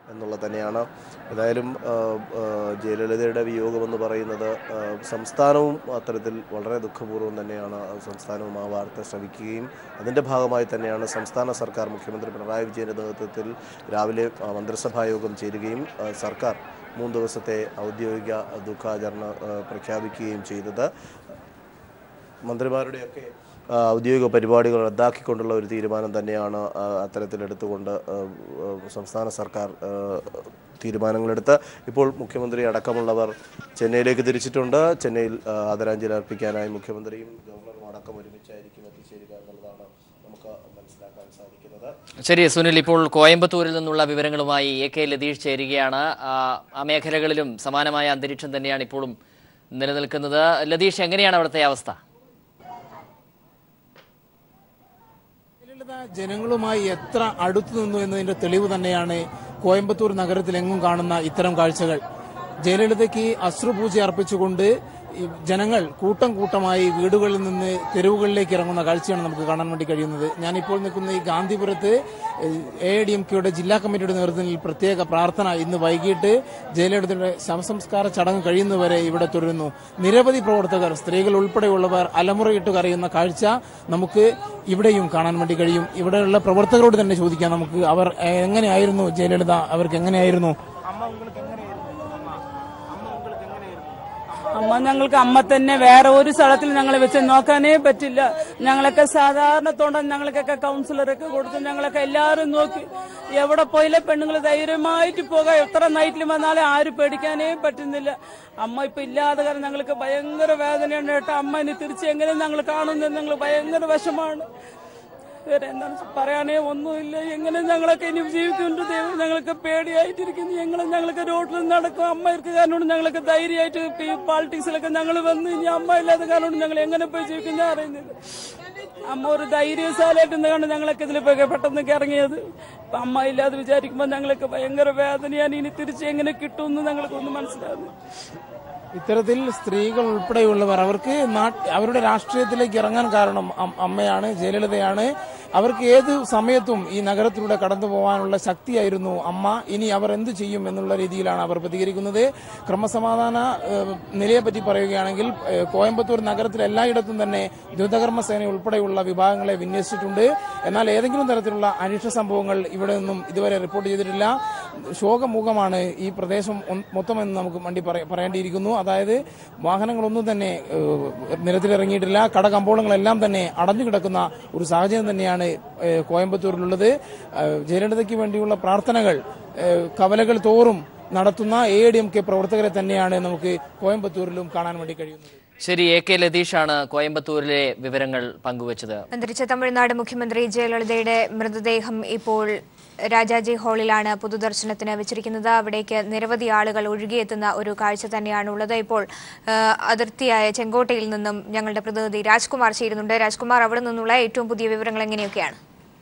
എന്നുള്ളത് തന്നെയാണ് ഏതായാലും ആ, ആ, ജയലളിതയുടെ വിയോഗമെന്ന് പറയുന്നത് ആ, സംസ്ഥാനവും അത്തരത്തിൽ വളരെ ദുഃഖപൂർവ്വം തന്നെയാണ് സംസ്ഥാനവും ആ വാർത്ത ശ്രവിക്കുകയും അതിൻ്റെ ഭാഗമായി തന്നെയാണ് സംസ്ഥാന സർക്കാർ മുഖ്യമന്ത്രി പിണറായി വിജയൻ്റെ നേതൃത്വത്തിൽ രാവിലെ ആ, മന്ത്രിസഭാ യോഗം ചേരുകയും ആ, സർക്കാർ മൂന്ന് ദിവസത്തെ ഔദ്യോഗിക ദുഃഖാചരണം ആ, പ്രഖ്യാപിക്കുകയും ചെയ്തത് മന്ത്രിമാരുടെയൊക്കെ ആ, ഔദ്യോഗിക പരിപാടികൾ റദ്ദാക്കിക്കൊണ്ടുള്ള ഒരു തീരുമാനം തന്നെയാണ് ആ, അത്തരത്തിലെടുത്തുകൊണ്ട് ആ, ആ, സംസ്ഥാന സർക്കാർ ആ, തീരുമാനങ്ങളെടുത്ത് ഇപ്പോൾ മുഖ്യമന്ത്രി അടക്കമുള്ളവർ ചെന്നൈയിലേക്ക് തിരിച്ചിട്ടുണ്ട് ചെന്നൈയിൽ ആ, ആദരാഞ്ജലി അർപ്പിക്കാനായി മുഖ്യമന്ത്രിയും ഗവർണറും അടക്കം ഒരുമിച്ചായിരിക്കും എത്തിച്ചേരുക എന്നുള്ളതാണ് നമുക്ക് മനസ്സിലാക്കാൻ സാധിക്കുന്നത് ശരി സുനിൽ ഇപ്പോൾ കോയമ്പത്തൂരിൽ നിന്നുള്ള വിവരങ്ങളുമായി എ കെ ലതീഷ് ചേരുകയാണ് ആ, ആ മേഖലകളിലും സമാനമായ അന്തരീക്ഷം തന്നെയാണ് ഇപ്പോഴും നിലനിൽക്കുന്നത് ലതീഷ് എങ്ങനെയാണ് അവിടുത്തെ അവസ്ഥ ജയലളിത ജനങ്ങളുമായി എത്ര അടുത്തു നിന്നു എന്നതിന്റെ തെളിവ് തന്നെയാണ് കോയമ്പത്തൂർ നഗരത്തിലെങ്ങും കാണുന്ന ഇത്തരം കാഴ്ചകൾ ജയലളിതയ്ക്ക് അശ്രുപൂജ അർപ്പിച്ചുകൊണ്ട് ഈ ജനങ്ങൾ കൂട്ടം കൂട്ടമായി വീടുകളിൽ നിന്ന് തെരുവുകളിലേക്ക് ഇറങ്ങുന്ന കാഴ്ചയാണ് നമുക്ക് കാണാൻ വേണ്ടി കഴിയുന്നത് ഞാനിപ്പോൾ നിൽക്കുന്ന ഈ ഗാന്ധിപുരത്ത് എ ഡി എം കെയുടെ ജില്ലാ കമ്മിറ്റിയുടെ നേതൃത്വത്തിൽ പ്രത്യേക പ്രാർത്ഥന ഇന്ന് വൈകിട്ട് ജയലളിതയുടെ ശവസംസ്കാര ചടങ്ങ് കഴിയുന്നവരെ ഇവിടെ തുടരുന്നു നിരവധി പ്രവർത്തകർ സ്ത്രീകൾ ഉൾപ്പെടെയുള്ളവർ അലമുറയിട്ട് കരയുന്ന കാഴ്ച നമുക്ക് ഇവിടെയും കാണാൻ വേണ്ടി കഴിയും ഇവിടെയുള്ള പ്രവർത്തകരോട് തന്നെ ചോദിക്കാം നമുക്ക് അവർ എ- എങ്ങനെയായിരുന്നു ജയലളിത അവർക്ക് എങ്ങനെയായിരുന്നു അമ്മ ഞങ്ങൾക്ക് അമ്മ തന്നെ വേറെ ഒരു സ്ഥലത്തിൽ ഞങ്ങളെ വെച്ച് നോക്കാനേ പറ്റില്ല ഞങ്ങളൊക്കെ സാധാരണ തൊണ്ട ഞങ്ങൾക്കൊക്കെ കൗൺസിലറൊക്കെ കൊടുത്ത് ഞങ്ങളൊക്കെ എല്ലാവരും നോക്കി എവിടെ പോയില്ല പെണ്ണുങ്ങൾ ധൈര്യമായിട്ട് പോകാം എത്ര നൈറ്റിൽ വന്നാലും ആരും പേടിക്കാനേ പറ്റുന്നില്ല അമ്മ ഇപ്പൊ ഇല്ലാതെ കാരണം ഞങ്ങൾക്ക് ഭയങ്കര വേദനയുണ്ട് കേട്ടോ അമ്മ ഇനി തിരിച്ച് എങ്ങനെ ഞങ്ങൾ കാണുന്നത് ഞങ്ങൾ ഭയങ്കര വിഷമാണ് വേറെ എന്താണ് പറയാനേ ഒന്നുമില്ല എങ്ങനെ ഞങ്ങളൊക്കെ ഇനി ജീവിക്കുന്നുണ്ട് ദൈവം ഞങ്ങൾക്ക് പേടിയായിട്ടിരിക്കുന്നു ഞങ്ങൾ ഞങ്ങൾക്ക് റോഡിൽ നടക്കും അമ്മ ഇരിക്കുക കാരണം ഞങ്ങൾക്ക് ധൈര്യമായിട്ട് ഈ പാളിറ്റിക്സിലൊക്കെ ഞങ്ങൾ വന്ന് ഇനി അമ്മ ഇല്ലാത്ത കാരണം ഞങ്ങൾ എങ്ങനെ പോയി ജീവിക്കും ഞാൻ അറിയുന്നില്ല അമ്മ ഒരു ധൈര്യശാലായിട്ട് നിന്നാണ് ഞങ്ങളൊക്കെ ഇതിൽ പോയി പെട്ടെന്ന് ഇറങ്ങിയത് ഇപ്പൊ അമ്മ ഇല്ലാതെ വിചാരിക്കുമ്പോൾ ഞങ്ങൾക്ക് ഭയങ്കര വേദനയാണ് ഇനി തിരിച്ച് എങ്ങനെ കിട്ടുമെന്ന് ഞങ്ങൾക്കൊന്നും മനസ്സിലാകുന്നു ഇത്തരത്തിൽ സ്ത്രീകൾ ഉൾപ്പെടെയുള്ളവർ അവർക്ക് നാട്ട് അവരുടെ രാഷ്ട്രീയത്തിലേക്ക് ഇറങ്ങാൻ കാരണം അം- അമ്മയാണ് ജയലളിതയാണ് അവർക്ക് ഏത് സമയത്തും ഈ നഗരത്തിലൂടെ കടന്നു പോകാനുള്ള ശക്തിയായിരുന്നു അമ്മ ഇനി അവർ എന്ത് ചെയ്യും എന്നുള്ള രീതിയിലാണ് അവർ പ്രതികരിക്കുന്നത് ക്രമസമാധാന ഏഹ്, നിലയെപ്പറ്റി പറയുകയാണെങ്കിൽ ഏഹ്, കോയമ്പത്തൂർ നഗരത്തിൽ എല്ലായിടത്തും തന്നെ ദ്രുതകർമ്മ സേന ഉൾപ്പെടെയുള്ള വിഭാഗങ്ങളെ വിന്യസിച്ചിട്ടുണ്ട് എന്നാൽ ഏതെങ്കിലും തരത്തിലുള്ള അനിഷ്ട സംഭവങ്ങൾ ഇവിടെ നിന്നും ഇതുവരെ റിപ്പോർട്ട് ചെയ്തിട്ടില്ല ശോകമുഖമാണ് ഈ പ്രദേശം ഒ- മൊത്തമെന്ന് നമുക്ക് വണ്ടി പറയ- പറയേണ്ടിയിരിക്കുന്നു അതായത് വാഹനങ്ങളൊന്നും തന്നെ ഏഹ്, നിരത്തിലിറങ്ങിയിട്ടില്ല കടകമ്പോളങ്ങളെല്ലാം തന്നെ അടഞ്ഞു കിടക്കുന്ന ഒരു സാഹചര്യം തന്നെയാണ് ഏഹ്, കോയമ്പത്തൂരിലുള്ളത് ഏഹ്, ജയലളിതയ്ക്ക് വേണ്ടിയുള്ള പ്രാർത്ഥനകൾ ഏഹ്, കവലകൾ തോറും നടത്തുന്ന എ ഡി എം കെ പ്രവർത്തകരെ തന്നെയാണ് നമുക്ക് കോയമ്പത്തൂരിലും കാണാൻ വേണ്ടി കഴിയുന്നത് ശരി എ കെ ലതീഷാണ് കോയമ്പത്തൂരിലെ വിവരങ്ങൾ പങ്കുവച്ചത് അന്തരിച്ച തമിഴ്നാട് മുഖ്യമന്ത്രി ജയലളിതയുടെ മൃതദേഹം ഇപ്പോൾ രാജാജി ഹാളിലാണ് പൊതുദർശനത്തിന് വെച്ചിരിക്കുന്നത് അവിടേക്ക് നിരവധി ആളുകൾ ഒഴുകിയെത്തുന്ന ഒരു കാഴ്ച തന്നെയാണ് ഉള്ളത് ഇപ്പോൾ ആ, അതിർത്തിയായ ചെങ്കോട്ടയിൽ നിന്നും ഞങ്ങളുടെ പ്രതിനിധി രാജ്കുമാർ ചേരുന്നുണ്ട് രാജ്കുമാർ അവിടെ നിന്നുള്ള ഏറ്റവും പുതിയ വിവരങ്ങൾ എങ്ങനെയൊക്കെയാണ്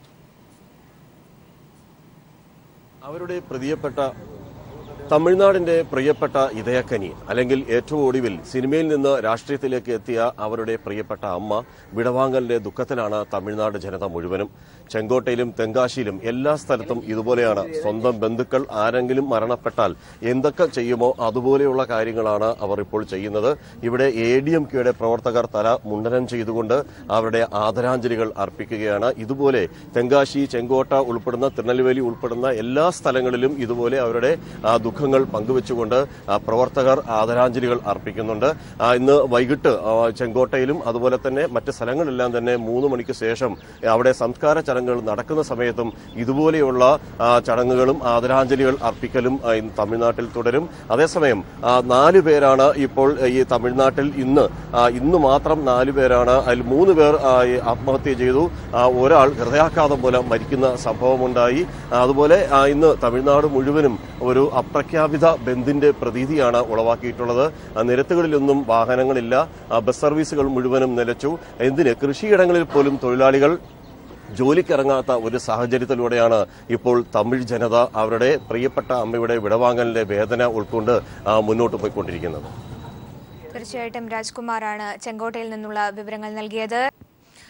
അവരുടെ പ്രിയപ്പെട്ട തമിഴ്നാടിന്റെ പ്രിയപ്പെട്ട ഇതയക്കനി അല്ലെങ്കിൽ ഏറ്റവും ഒടുവിൽ സിനിമയിൽ നിന്ന് രാഷ്ട്രീയത്തിലേക്ക് എത്തിയ അവരുടെ പ്രിയപ്പെട്ട അമ്മ വിടവാങ്ങലിന്റെ ദുഃഖത്തിലാണ് തമിഴ്നാട് ജനത മുഴുവനും ചെങ്കോട്ടയിലും തെങ്കാശിയിലും എല്ലാ സ്ഥലത്തും ഇതുപോലെയാണ് സ്വന്തം ബന്ധുക്കൾ ആരെങ്കിലും മരണപ്പെട്ടാൽ എന്തൊക്കെ ചെയ്യുമോ അതുപോലെയുള്ള കാര്യങ്ങളാണ് അവർ ഇപ്പോൾ ചെയ്യുന്നത് ഇവിടെ എ ഡി എം കെയുടെ പ്രവർത്തകർ തല മുണ്ടനം ചെയ്തുകൊണ്ട് അവരുടെ ആദരാഞ്ജലികൾ അർപ്പിക്കുകയാണ് ഇതുപോലെ തെങ്കാശി ചെങ്കോട്ട ഉൾപ്പെടുന്ന തിരുനെൽവേലി ഉൾപ്പെടുന്ന എല്ലാ സ്ഥലങ്ങളിലും ഇതുപോലെ അവരുടെ ആ, ദുഃഖങ്ങൾ പങ്കുവെച്ചുകൊണ്ട് ആ, പ്രവർത്തകർ ആദരാഞ്ജലികൾ അർപ്പിക്കുന്നുണ്ട് ആ, ഇന്ന് വൈകിട്ട് ആ, ചെങ്കോട്ടയിലും അതുപോലെ തന്നെ മറ്റ് സ്ഥലങ്ങളിലെല്ലാം തന്നെ മൂന്ന് മണിക്ക് ശേഷം അവിടെ സംസ്കാര ചടങ്ങുകൾ നടക്കുന്ന സമയത്തും ഇതുപോലെയുള്ള ആ, ചടങ്ങുകളും ആദരാഞ്ജലികൾ അർപ്പിക്കലും ആ, ഇന്ന് തമിഴ്നാട്ടിൽ തുടരും അതേസമയം ആ, നാല് പേരാണ് ഇപ്പോൾ ഈ തമിഴ്നാട്ടിൽ ഇന്ന് ആ, ഇന്ന് മാത്രം നാല് പേരാണ് അതിൽ മൂന്ന് പേർ ആ, ഈ ആത്മഹത്യ ചെയ്തു ആ, ഒരാൾ ഹൃദയാഘാതം മൂലം മരിക്കുന്ന സംഭവമുണ്ടായി ആ, അതുപോലെ ആ, ഇന്ന് തമിഴ്നാട് മുഴുവനും ഒരു അപ്രഖ്യാപിത ബന്ദിന്റെ പ്രതീതിയാണ് ഉളവാക്കിയിട്ടുള്ളത് ആ, നിരത്തുകളിലൊന്നും വാഹനങ്ങളില്ല ആ, ബസ് സർവീസുകൾ മുഴുവനും നിലച്ചു എന്തിന് കൃഷിയിടങ്ങളിൽ പോലും തൊഴിലാളികൾ ജോലിക്കിറങ്ങാത്ത ഒരു സാഹചര്യത്തിലൂടെയാണ് ഇപ്പോൾ തമിഴ് ജനത അവരുടെ പ്രിയപ്പെട്ട അമ്മയുടെ വിടവാങ്ങലിന്റെ വേദന ഉൾക്കൊണ്ട് ആ, മുന്നോട്ട് പോയിക്കൊണ്ടിരിക്കുന്നത് തീർച്ചയായിട്ടും രാജ്കുമാറാണ് ചെങ്കോട്ടയിൽ നിന്നുള്ള വിവരങ്ങൾ നൽകിയത്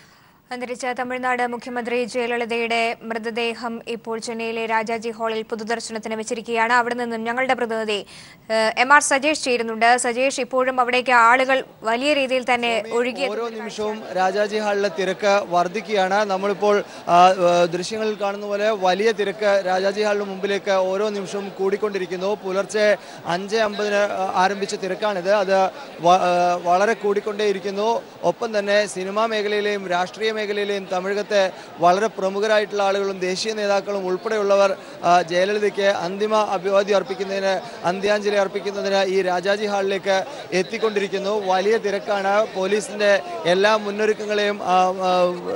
അന്തരിച്ച തമിഴ്നാട് മുഖ്യമന്ത്രി ജയലളിതയുടെ മൃതദേഹം ഇപ്പോൾ ചെന്നൈയിലെ രാജാജി ഹാളിൽ പൊതുദർശനത്തിന് വെച്ചിരിക്കുകയാണ് അവിടെ നിന്നും ഞങ്ങളുടെ പ്രതിനിധി ഏഹ്, എം ആർ സജേഷ് ചേരുന്നുണ്ട് സജേഷ് ഇപ്പോഴും അവിടേക്ക് ആളുകൾ വലിയ രീതിയിൽ തന്നെ ഒഴുകി ഓരോ നിമിഷവും രാജാജി ഹാളിലെ തിരക്ക് വർദ്ധിക്കുകയാണ് നമ്മളിപ്പോൾ ആ, ആ, ദൃശ്യങ്ങളിൽ കാണുന്ന പോലെ വലിയ തിരക്ക് രാജാജി ഹാളിന് മുമ്പിലേക്ക് ഓരോ നിമിഷവും കൂടിക്കൊണ്ടിരിക്കുന്നു പുലർച്ചെ അഞ്ച് അമ്പതിന് ആരംഭിച്ച തിരക്കാണിത് അത് വ- ആ, വളരെ കൂടിക്കൊണ്ടേയിരിക്കുന്നു ഒപ്പം തന്നെ സിനിമാ മേഖലയിലെയും രാഷ്ട്രീയ മേഖലയിലെയും തമിഴകത്തെ വളരെ പ്രമുഖരായിട്ടുള്ള ആളുകളും ദേശീയ നേതാക്കളും ഉൾപ്പെടെയുള്ളവർ ആ, ജയലളിതയ്ക്ക് അന്തിമ അഭിവാദ്യം അർപ്പിക്കുന്നതിന് അന്ത്യാഞ്ജലി അർപ്പിക്കുന്നതിന് ഈ രാജാജി ഹാളിലേക്ക് എത്തിക്കൊണ്ടിരിക്കുന്നു വലിയ തിരക്കാണ് പോലീസിന്റെ എല്ലാ മുന്നൊരുക്കങ്ങളെയും ആ, ആ,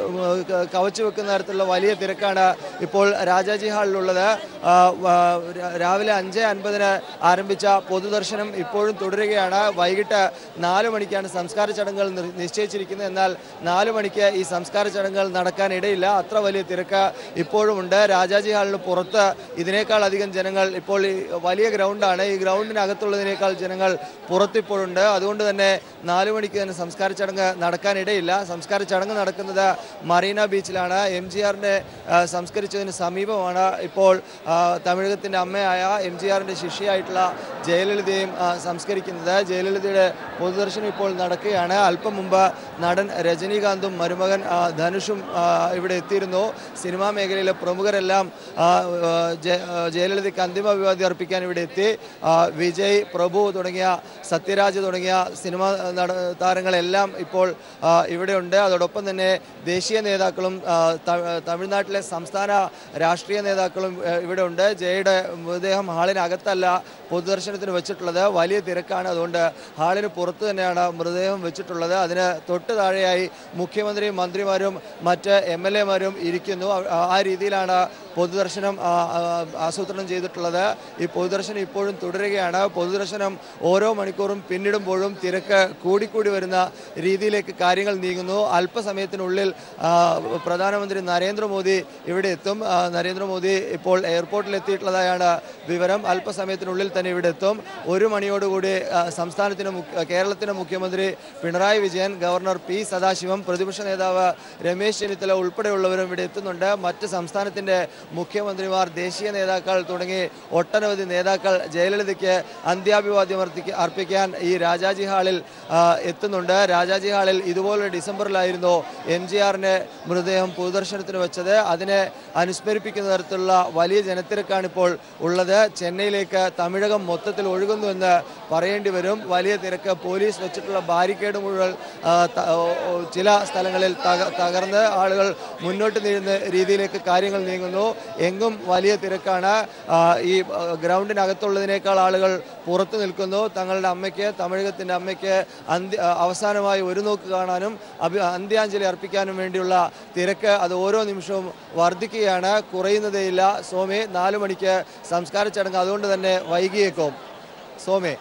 ക- കവച്ചു വെക്കുന്ന തരത്തിലുള്ള വലിയ തിരക്കാണ് ഇപ്പോൾ രാജാജി ഹാളിലുള്ളത് ആ, ആ, രാ- രാവിലെ അഞ്ച് അൻപതിന് ആരംഭിച്ച പൊതുദർശനം ഇപ്പോഴും തുടരുകയാണ് വൈകിട്ട് നാല് മണിക്കാണ് സംസ്കാര ചടങ്ങുകൾ നിർ- നിശ്ചയിച്ചിരിക്കുന്നത് എന്നാൽ നാല് മണിക്ക് ഈ സംസ്കാര ചടങ്ങുകൾ നടക്കാൻ ഇടയില്ല അത്ര വലിയ തിരക്ക് ഇപ്പോഴുമുണ്ട് രാജാജി ഹാളിന് പുറത്ത് ഇതിനേക്കാൾ അധികം ജനങ്ങൾ ഇപ്പോൾ ഈ വലിയ ഗ്രൗണ്ടാണ് ഈ ഗ്രൗണ്ടിനകത്തുള്ളതിനേക്കാൾ ജനങ്ങൾ പുറത്തിപ്പോഴുണ്ട് അതുകൊണ്ട് തന്നെ നാല് മണിക്ക് തന്നെ സംസ്കാര ചടങ്ങ് നടക്കാനിടയില്ല സംസ്കാര ചടങ്ങ് നടക്കുന്നത് മറീന ബീച്ചിലാണ് എം ജി ആറിനെ സംസ്കരിച്ചതിന് സമീപമാണ് ഇപ്പോൾ ആ, തമിഴകത്തിൻ്റെ അമ്മയായ എം ജി ആറിൻ്റെ ശിഷ്യയായിട്ടുള്ള ജയലളിതയും ആ, സംസ്കരിക്കുന്നത് ജയലളിതയുടെ പൊതുദർശനം ഇപ്പോൾ നടക്കുകയാണ് അല്പം മുമ്പ് നടൻ രജനീകാന്തും മരുമകൻ ആ, ധനുഷും ആ, ഇവിടെ എത്തിയിരുന്നു സിനിമാ മേഖലയിലെ പ്രമുഖരെല്ലാം ആ, ആ, ജയ- ആ, ജയലളിതയ്ക്ക് അന്തിമ അഭിവാദ്യം അർപ്പിക്കാൻ ഇവിടെ എത്തി ആ, വിജയ് പ്രഭു തുടങ്ങിയ സത്യരാജ് തുടങ്ങിയ സിനിമാ നട താരങ്ങളെല്ലാം ഇപ്പോൾ ആ, ഇവിടെയുണ്ട് അതോടൊപ്പം തന്നെ ദേശീയ നേതാക്കളും ആ, ത- തമിഴ്നാട്ടിലെ സംസ്ഥാന രാഷ്ട്രീയ നേതാക്കളും ആ, ഇവിടെ ഉണ്ട് ജയയുടെ മൃതദേഹം ഹാളിനകത്തല്ല പൊതുദർശനത്തിന് വെച്ചിട്ടുള്ളത് വലിയ തിരക്കാണ് അതുകൊണ്ട് ഹാളിന് പുറത്ത് തന്നെയാണ് മൃതദേഹം വെച്ചിട്ടുള്ളത് അതിന് തൊട്ട് താഴെയായി മുഖ്യമന്ത്രിയും മന്ത്രിമാരും മറ്റ് എം എൽ എമാരും ഇരിക്കുന്നു ആ- ആ രീതിയിലാണ് പൊതുദർശനം ആ, ആ, ആസൂത്രണം ചെയ്തിട്ടുള്ളത് ഈ പൊതുദർശനം ഇപ്പോഴും തുടരുകയാണ് പൊതുദർശനം ഓരോ മണിക്കൂറും പിന്നിടുമ്പോഴും തിരക്ക് കൂടിക്കൂടി വരുന്ന രീതിയിലേക്ക് കാര്യങ്ങൾ നീങ്ങുന്നു അല്പസമയത്തിനുള്ളിൽ ആ, പ്രധാനമന്ത്രി നരേന്ദ്രമോദി ഇവിടെ എത്തും ആ, നരേന്ദ്രമോദി ഇപ്പോൾ എയർപോർട്ടിൽ എത്തിയിട്ടുള്ളതായാണ് വിവരം അല്പസമയത്തിനുള്ളിൽ തന്നെ ഇവിടെ എത്തും ഒരു മണിയോടുകൂടി ആ, സംസ്ഥാനത്തിന് മുഖ്യ- കേരളത്തിന്റെ മുഖ്യമന്ത്രി പിണറായി വിജയൻ ഗവർണർ പി സദാശിവം പ്രതിപക്ഷ നേതാവ് രമേശ് ചെന്നിത്തല ഉൾപ്പെടെയുള്ളവരും ഇവിടെ എത്തുന്നുണ്ട് മറ്റ് സംസ്ഥാനത്തിന്റെ മുഖ്യമന്ത്രിമാർ ദേശീയ നേതാക്കൾ തുടങ്ങി ഒട്ടനവധി നേതാക്കൾ ജയലളിതയ്ക്ക് അന്ത്യാഭിവാദ്യം അർപ്പിക്ക- അർപ്പിക്കാൻ ഈ രാജാജി ഹാളിൽ ആ, എത്തുന്നുണ്ട് രാജാജി ഹാളിൽ ഇതുപോലെ ഡിസംബറിലായിരുന്നു എം ജി ആറിന്റെ മൃതദേഹം പൊതുദർശനത്തിന് വെച്ചത് അതിനെ അനുസ്മരിപ്പിക്കുന്ന തരത്തിലുള്ള വലിയ ജനത്തിരക്കാണ് ഇപ്പോൾ ഉള്ളത് ചെന്നൈയിലേക്ക് തമിഴകം മൊത്തത്തിൽ ഒഴുകുന്നുവെന്ന് പറയേണ്ടി വരും വലിയ തിരക്ക് പോലീസ് വെച്ചിട്ടുള്ള ബാരിക്കേഡ് മുഴുവൻ ആ, ത- ഓ, ഓ, ചില സ്ഥലങ്ങളിൽ തക- തകർന്ന് ആളുകൾ മുന്നോട്ട് നീങ്ങുന്ന രീതിയിലേക്ക് കാര്യങ്ങൾ നീങ്ങുന്നു എങ്ങും വലിയ തിരക്കാണ് ആ, ഈ ആ, ഗ്രൗണ്ടിനകത്തുള്ളതിനേക്കാൾ ആളുകൾ പുറത്തു നിൽക്കുന്നു തങ്ങളുടെ അമ്മയ്ക്ക് തമിഴകത്തിന്റെ അമ്മയ്ക്ക് അന്ത്യ ആ, അവസാനമായി ഒരു നോക്ക് കാണാനും അഭി അന്ത്യാഞ്ജലി അർപ്പിക്കാനും വേണ്ടിയുള്ള തിരക്ക് അത് ഓരോ നിമിഷവും വർദ്ധിക്കുകയാണ് കുറയുന്നതേയില്ല സോമെ നാലു മണിക്ക് സംസ്കാര ചടങ്ങ് അതുകൊണ്ട് തന്നെ വൈകിയേക്കും സോമെ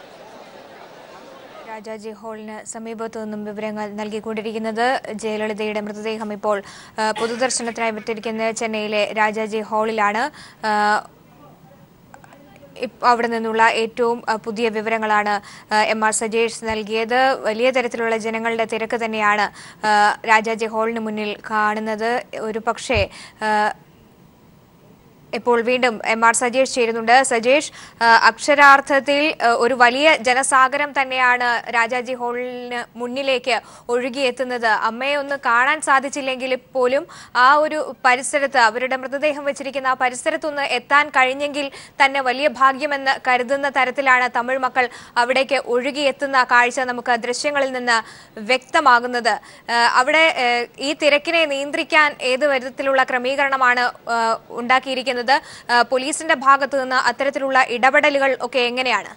രാജാജി ഹാളിന് സമീപത്തു നിന്നും വിവരങ്ങൾ നൽകിക്കൊണ്ടിരിക്കുന്നത് ജയലളിതയുടെ മൃതദേഹം ഇപ്പോൾ ആ, പൊതുദർശനത്തിനായി വിട്ടിരിക്കുന്നത് ചെന്നൈയിലെ രാജാജി ഹാളിലാണ് ആ, ഇപ്പ- അവിടെ നിന്നുള്ള ഏറ്റവും ആ, പുതിയ വിവരങ്ങളാണ് ആ, എം ആർ സജേഷ് നൽകിയത് വലിയ തരത്തിലുള്ള ജനങ്ങളുടെ തിരക്ക് തന്നെയാണ് ആ, രാജാജി ഹാളിന് മുന്നിൽ കാണുന്നത് ഒരു പക്ഷേ ആ, ഇപ്പോൾ വീണ്ടും എം ആർ സജേഷ് ചേരുന്നുണ്ട് സജേഷ് ആ, അക്ഷരാർത്ഥത്തിൽ ആ, ഒരു വലിയ ജനസാഗരം തന്നെയാണ് രാജാജി ഹാളിന് മുന്നിലേക്ക് ഒഴുകിയെത്തുന്നത് അമ്മയെ ഒന്ന് കാണാൻ സാധിച്ചില്ലെങ്കിൽ പോലും ആ ഒരു പരിസരത്ത് അവരുടെ മൃതദേഹം വെച്ചിരിക്കുന്ന ആ പരിസരത്തൊന്ന് എത്താൻ കഴിഞ്ഞെങ്കിൽ തന്നെ വലിയ ഭാഗ്യമെന്ന് കരുതുന്ന തരത്തിലാണ് തമിഴ് മക്കൾ അവിടേക്ക് ഒഴുകിയെത്തുന്ന കാഴ്ച നമുക്ക് ദൃശ്യങ്ങളിൽ നിന്ന് വ്യക്തമാകുന്നത് ആ, അവിടെ ആ, ഈ തിരക്കിനെ നിയന്ത്രിക്കാൻ ഏത് വിധത്തിലുള്ള ക്രമീകരണമാണ് ആ, ഉണ്ടാക്കിയിരിക്കുന്നത് ആ, പോലീസിന്റെ ഭാഗത്തു നിന്ന് അത്തരത്തിലുള്ള ഇടപെടലുകൾ ഒക്കെ എങ്ങനെയാണ്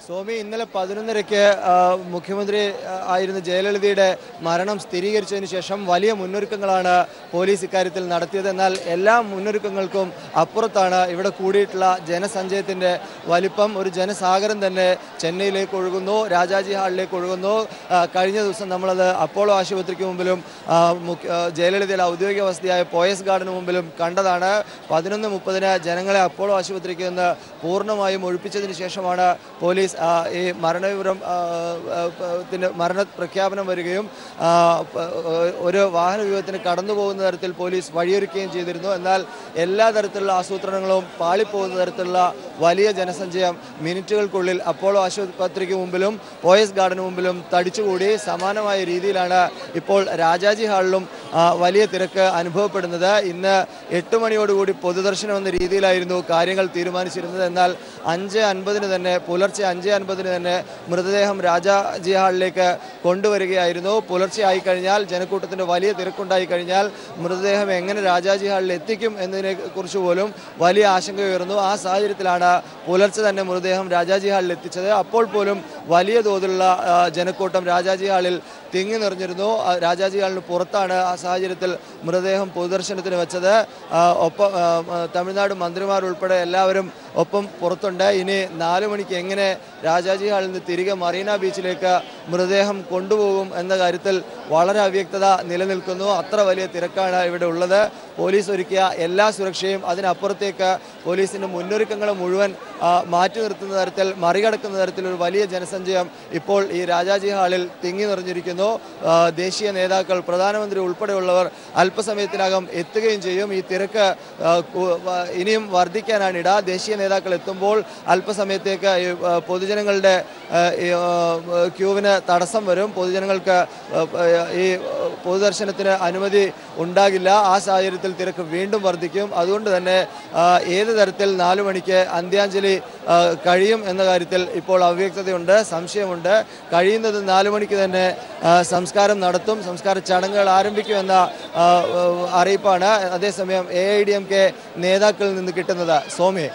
സ്വാമി ഇന്നലെ പതിനൊന്നരയ്ക്ക് ആ, മുഖ്യമന്ത്രി ആ, ആയിരുന്ന ജയലളിതയുടെ മരണം സ്ഥിരീകരിച്ചതിന് ശേഷം വലിയ മുന്നൊരുക്കങ്ങളാണ് പോലീസ് ഇക്കാര്യത്തിൽ നടത്തിയത് എന്നാൽ എല്ലാ മുന്നൊരുക്കങ്ങൾക്കും അപ്പുറത്താണ് ഇവിടെ കൂടിയിട്ടുള്ള ജനസഞ്ചയത്തിന്റെ വലിപ്പം ഒരു ജനസാഗരം തന്നെ ചെന്നൈയിലേക്ക് ഒഴുകുന്നു രാജാജി ഹാളിലേക്ക് ഒഴുകുന്നു ആ, കഴിഞ്ഞ ദിവസം നമ്മളത് അപ്പോളോ ആശുപത്രിക്ക് മുമ്പിലും ആ, മുഖ്യ- ആ, ജയലളിതയുടെ ഔദ്യോഗിക വസതിയായ പോയസ് ഗാർഡന് മുമ്പിലും കണ്ടതാണ് പതിനൊന്ന് മുപ്പതിന് ജനങ്ങളെ അപ്പോളോ ആശുപത്രിക്ക് നിന്ന് പൂർണ്ണമായും ഒഴിപ്പിച്ചതിന് ശേഷമാണ് പോലീസ് ആ, ഈ മരണവിവരം ആ, ആ, ത്തിന്റെ മരണ പ്രഖ്യാപനം വരികയും ആ, പ- ഒരു വാഹന വ്യൂഹത്തിന് കടന്നു പോകുന്ന തരത്തിൽ പോലീസ് വഴിയൊരുക്കുകയും ചെയ്തിരുന്നു എന്നാൽ എല്ലാ തരത്തിലുള്ള ആസൂത്രണങ്ങളും പാളിപ്പോകുന്ന തരത്തിലുള്ള വലിയ ജനസഞ്ചയം മിനിറ്റുകൾക്കുള്ളിൽ അപ്പോളോ ആശുപത്രിക്ക് മുമ്പിലും പോയസ് ഗാർഡന് മുമ്പിലും തടിച്ചുകൂടി സമാനമായ രീതിയിലാണ് ഇപ്പോൾ രാജാജി ഹാളിലും ആ, വലിയ തിരക്ക് അനുഭവപ്പെടുന്നത് ഇന്ന് എട്ട് മണിയോടുകൂടി പൊതുദർശനം എന്ന രീതിയിലായിരുന്നു കാര്യങ്ങൾ തീരുമാനിച്ചിരുന്നത് എന്നാൽ അഞ്ച് അൻപതിന് തന്നെ പുലർച്ചെ അഞ്ച് അൻപതിന് തന്നെ മൃതദേഹം രാജാജി ഹാളിലേക്ക് കൊണ്ടുവരികയായിരുന്നു പുലർച്ചെ ആയി കഴിഞ്ഞാൽ ജനക്കൂട്ടത്തിന്റെ വലിയ തിരക്കുണ്ടായി കഴിഞ്ഞാൽ മൃതദേഹം എങ്ങനെ രാജാജി ഹാളിൽ എത്തിക്കും എന്നതിനെ കുറിച്ച് പോലും വലിയ ആശങ്ക ഉയർന്നു ആ സാഹചര്യത്തിലാണ് പുലർച്ചെ തന്നെ മൃതദേഹം രാജാജി ഹാളിൽ എത്തിച്ചത് അപ്പോൾ പോലും വലിയ തോതിലുള്ള ആ, ജനക്കൂട്ടം രാജാജി ഹാളിൽ തിങ്ങി നിറഞ്ഞിരുന്നു ആ, രാജാജി ഹാളിന് പുറത്താണ് ആ സാഹചര്യത്തിൽ മൃതദേഹം പൊതുദർശനത്തിന് വെച്ചത് ആ, ഒപ്പം ആ, ആ, തമിഴ്നാട് മന്ത്രിമാർ ഉൾപ്പെടെ എല്ലാവരും ഒപ്പം പുറത്തുണ്ട് ഇനി നാല് മണിക്ക് എങ്ങനെ രാജാജി ഹാളിൽ നിന്ന് തിരികെ മറീന ബീച്ചിലേക്ക് മൃതദേഹം കൊണ്ടുപോകും എന്ന കാര്യത്തിൽ വളരെ അവ്യക്തത നിലനിൽക്കുന്നു അത്ര വലിയ തിരക്കാണ് ഇവിടെ ഉള്ളത് പോലീസ് ഒരുക്കിയ എല്ലാ സുരക്ഷയും അതിനപ്പുറത്തേക്ക് പോലീസിന്റെ മുന്നൊരുക്കങ്ങൾ മുഴുവൻ ആ, മാറ്റി നിർത്തുന്ന തരത്തിൽ മറികടക്കുന്ന തരത്തിൽ ഒരു വലിയ ജനസഞ്ചയം ഇപ്പോൾ ഈ രാജാജി ഹാളിൽ തിങ്ങി നിറഞ്ഞിരിക്കുന്നു ആ, ദേശീയ നേതാക്കൾ പ്രധാനമന്ത്രി ഉൾപ്പെടെയുള്ളവർ അല്പസമയത്തിനകം എത്തുകയും ചെയ്യും ഈ തിരക്ക് ആ, കു- വ- ഇനിയും വർദ്ധിക്കാനാണ് ഇട ദേശീയ നേതാക്കൾ എത്തുമ്പോൾ അല്പസമയത്തേക്ക് ഈ, ആ, പൊതുജനങ്ങളുടെ ആ, ഈ, ആ, ക്യൂവിന് തടസ്സം വരും പൊതുജനങ്ങൾക്ക് ആ, ഈ പൊതുദർശനത്തിന് അനുമതി ഉണ്ടാകില്ല ആ സാഹചര്യത്തിൽ തിരക്ക് വീണ്ടും വർദ്ധിക്കും അതുകൊണ്ട് തന്നെ ആ, ഏത് തരത്തിൽ നാലു മണിക്ക് അന്ത്യാഞ്ജലി ആ, കഴിയും എന്ന കാര്യത്തിൽ ഇപ്പോൾ അവ്യക്തതയുണ്ട് സംശയമുണ്ട് കഴിയുന്നത് നാലു മണിക്ക് തന്നെ ആ, സംസ്കാരം നടത്തും സംസ്കാര ചടങ്ങുകൾ ആരംഭിക്കുമെന്ന ആ, ആ, അറിയിപ്പാണ് അതേസമയം A I D M K നേതാക്കളിൽ നിന്ന് കിട്ടുന്നത് സോമി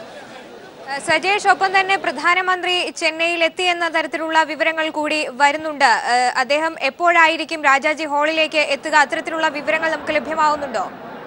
സജേഷ് ഒപ്പം തന്നെ പ്രധാനമന്ത്രി ചെന്നൈയിൽ എത്തി എന്ന തരത്തിലുള്ള വിവരങ്ങൾ കൂടി വരുന്നുണ്ട് ഏഹ് അദ്ദേഹം എപ്പോഴായിരിക്കും രാജാജി ഹാളിലേക്ക് എത്തുക അത്തരത്തിലുള്ള വിവരങ്ങൾ നമുക്ക് ലഭ്യമാവുന്നുണ്ടോ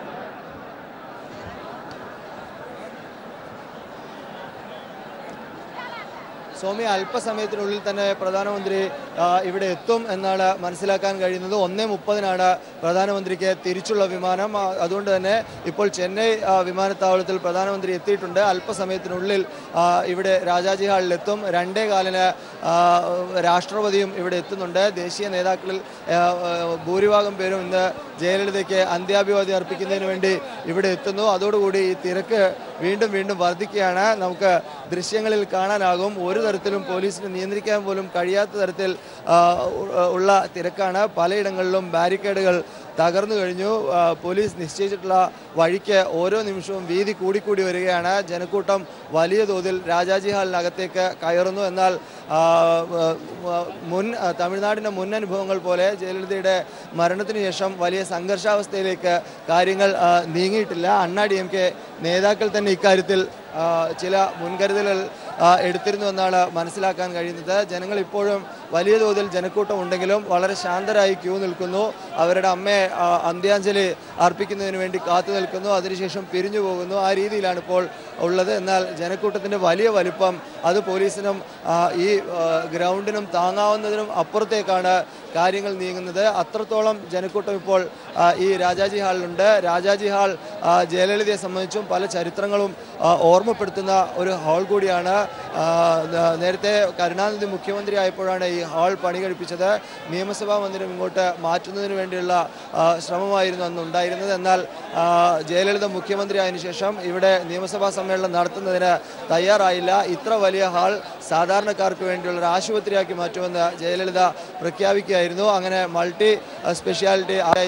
സ്വാമി അല്പസമയത്തിനുള്ളിൽ തന്നെ പ്രധാനമന്ത്രി ആ, ഇവിടെ എത്തും എന്നാണ് മനസ്സിലാക്കാൻ കഴിയുന്നത് ഒന്നേ മുപ്പതിനാണ് പ്രധാനമന്ത്രിക്ക് തിരിച്ചുള്ള വിമാനം ആ, അതുകൊണ്ട് തന്നെ ഇപ്പോൾ ചെന്നൈ ആ, വിമാനത്താവളത്തിൽ പ്രധാനമന്ത്രി എത്തിയിട്ടുണ്ട് അല്പസമയത്തിനുള്ളിൽ ആ, ഇവിടെ രാജാജി ഹാളിൽ എത്തും രണ്ടേ കാലിന് ആ, രാഷ്ട്രപതിയും ഇവിടെ എത്തുന്നുണ്ട് ദേശീയ നേതാക്കളിൽ ആ, ആ, ഭൂരിഭാഗം പേരും ഇന്ന് ജയലളിതയ്ക്ക് അന്ത്യാഭിവാദ്യം അർപ്പിക്കുന്നതിന് വേണ്ടി ഇവിടെ എത്തുന്നു അതോടുകൂടി ഈ തിരക്ക് വീണ്ടും വീണ്ടും വർദ്ധിക്കുകയാണ് നമുക്ക് ദൃശ്യങ്ങളിൽ കാണാനാകും ഒരു തരത്തിലും പോലീസിന് നിയന്ത്രിക്കാൻ പോലും കഴിയാത്ത തരത്തിൽ ആ, ഉ- ഉള്ള തിരക്കാണ് പലയിടങ്ങളിലും ബാരിക്കേഡുകൾ തകർന്നു കഴിഞ്ഞു ആ, പോലീസ് നിശ്ചയിച്ചിട്ടുള്ള വഴിക്ക് ഓരോ നിമിഷവും വീതി കൂടിക്കൂടി വരികയാണ് ജനക്കൂട്ടം വലിയ തോതിൽ രാജാജി ഹാളിനകത്തേക്ക് കയറുന്നു എന്നാൽ ആ, ആ, മുൻ ആ, തമിഴ്നാടിൻ്റെ മുൻ അനുഭവങ്ങൾ പോലെ ജയലളിതയുടെ മരണത്തിന് ശേഷം വലിയ സംഘർഷാവസ്ഥയിലേക്ക് കാര്യങ്ങൾ ആ, നീങ്ങിയിട്ടില്ല അണ്ണാ ഡി എം കെ നേതാക്കൾ തന്നെ ഇക്കാര്യത്തിൽ ആ, ചില മുൻകരുതലുകൾ ആ, എടുത്തിരുന്നു എന്നാണ് മനസ്സിലാക്കാൻ കഴിയുന്നത് ജനങ്ങൾ ഇപ്പോഴും വലിയ തോതിൽ ജനക്കൂട്ടം ഉണ്ടെങ്കിലും വളരെ ശാന്തരായി ക്യൂ നിൽക്കുന്നു അവരുടെ അമ്മയെ ആ, അന്ത്യാഞ്ജലി അർപ്പിക്കുന്നതിന് വേണ്ടി കാത്തു നിൽക്കുന്നു അതിനുശേഷം പിരിഞ്ഞു പോകുന്നു ആ രീതിയിലാണ് ഇപ്പോൾ ഉള്ളത് എന്നാൽ ജനക്കൂട്ടത്തിന്റെ വലിയ വലിപ്പം അത് പോലീസിനും ആ, ഈ ആ, ഗ്രൗണ്ടിനും താങ്ങാവുന്നതിനും അപ്പുറത്തേക്കാണ് കാര്യങ്ങൾ നീങ്ങുന്നത് അത്രത്തോളം ജനക്കൂട്ടം ഇപ്പോൾ ആ, ഈ രാജാജി ഹാളിലുണ്ട് രാജാജി ഹാൾ ആ, ജയലളിതയെ സംബന്ധിച്ചും പല ചരിത്രങ്ങളും ആ, ഓർമ്മപ്പെടുത്തുന്ന ഒരു ഹാൾ കൂടിയാണ് ആ, ന- നേരത്തെ കരുണാനിധി മുഖ്യമന്ത്രി ആയപ്പോഴാണ് ഈ ഹാൾ പണി കഴിപ്പിച്ചത് നിയമസഭാ മന്ദിരം ഇങ്ങോട്ട് മാറ്റുന്നതിന് വേണ്ടിയുള്ള ആ, ശ്രമമായിരുന്നു അന്ന് ഉണ്ടായിരുന്നത് എന്നാൽ ആ, ജയലളിത മുഖ്യമന്ത്രി ആയതിനു ശേഷം ഇവിടെ നിയമസഭാ സമ്മേളനം നടത്തുന്നതിന് തയ്യാറായില്ല ഇത്ര വലിയ ഹാൾ സാധാരണക്കാർക്ക് വേണ്ടിയുള്ള ഒരു ആശുപത്രിയാക്കി മാറ്റുമെന്ന് ജയലളിത പ്രഖ്യാപിക്കുകയായിരുന്നു അങ്ങനെ മൾട്ടി സ്പെഷ്യാലിറ്റി ആയി